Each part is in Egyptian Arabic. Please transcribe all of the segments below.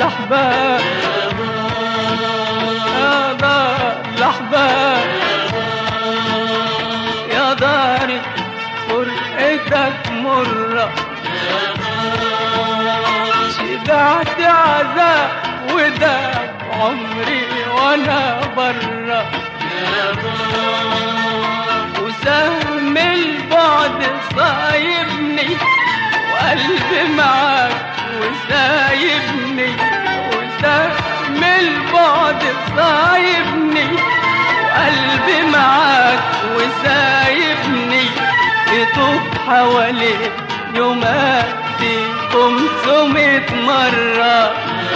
الأحباب يا دار الأحباب يا دار فرقتك مرة شبعت عذاب وده عمري وانا برا وسهم البعد صايبني وقلبي معاك وسايبني وسهم البعد صايبني وقلبي معاك وسايبني يطوف حواليك يوماتي خمسمية مرة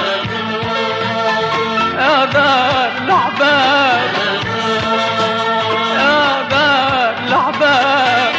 يا دار الأحباب يا دار الأحباب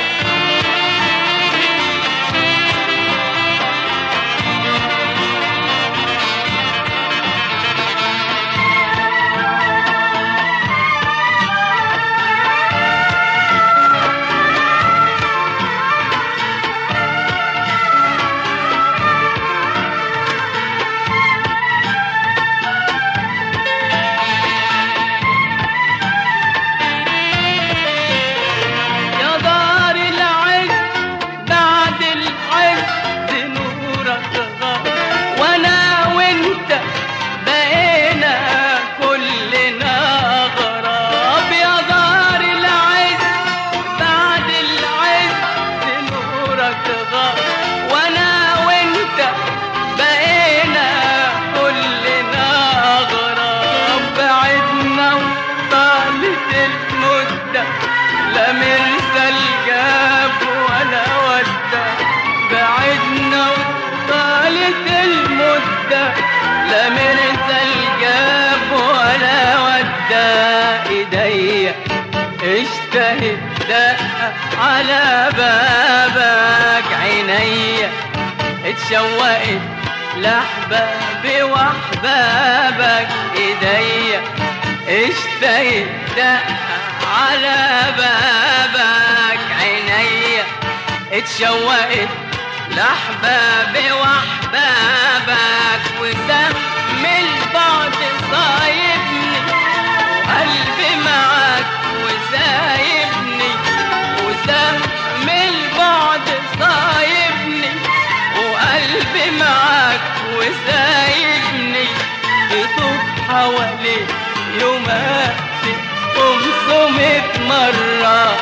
يا دار العز بعد العز نورك غاب وانا وانت بقينا كلنا غراب يا دار العز بعد العز نورك غاب وانا وانت بقينا كلنا غراب بعدنا وطالت المده لا مرسل جاب ولا ودى بعدنا وطالت المدة لا مرسل جاب ولا ودى ايديا اشتهت دقة على بابك عينيا اتشوقت لأحبابي وأحبابك ايديا اشتهت دقة على بابك عينيا اتشوقت لأحبابي وأحبابك وسم البعد صايبني وقلبي معاك وسايبني وسم البعد صايبني وقلبي معاك وسايبني يطوف حواليك يوماتي خمسمية مرة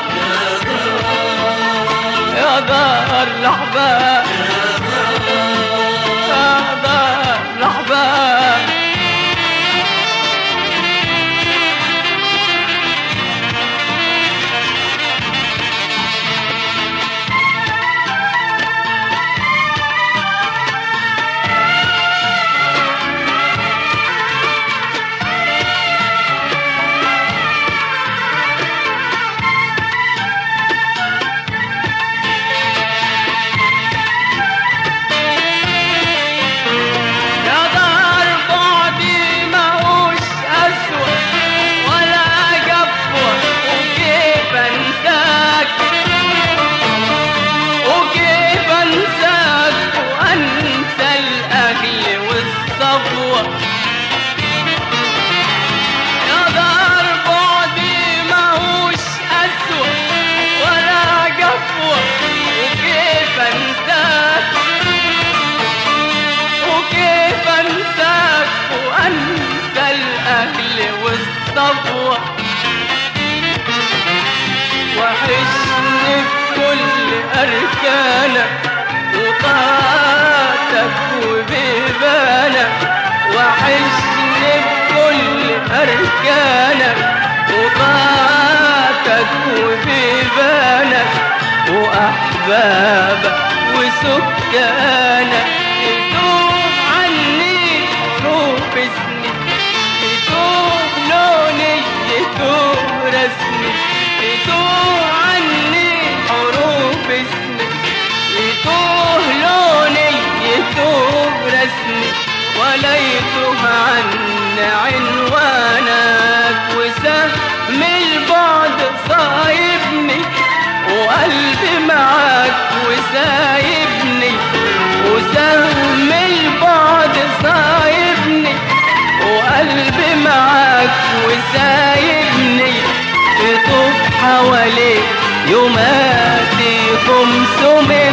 يا دار الأحباب يا دار الأحباب يا دار بعدي ماهوش أسوأ ولا جفوة وكيف أنساك وكيف أنساك وأنسى الأكل والصفوة يا دار بعدي ماهوش أسوأ ولا جفوة وكيف أنساك وكيف انساك وانسى الاهل والصفوة وحشني بكل اركانك وطاعتك وبيبانك وحشني بكل اركانك وطاعتك وبيبانك واحبابك وسكانك يدوب عني حروف اسمي يدوب لوني يدوب رسمي يدوب عني حروف اسمي يدوب لوني يدوب رسمي ولا يتوه عن عنوانك وسهم البعد صايبني وقلبي معاك وسايبني وسهم البعد صايبني سايبني تطوف حواليك يوماتي خمسمية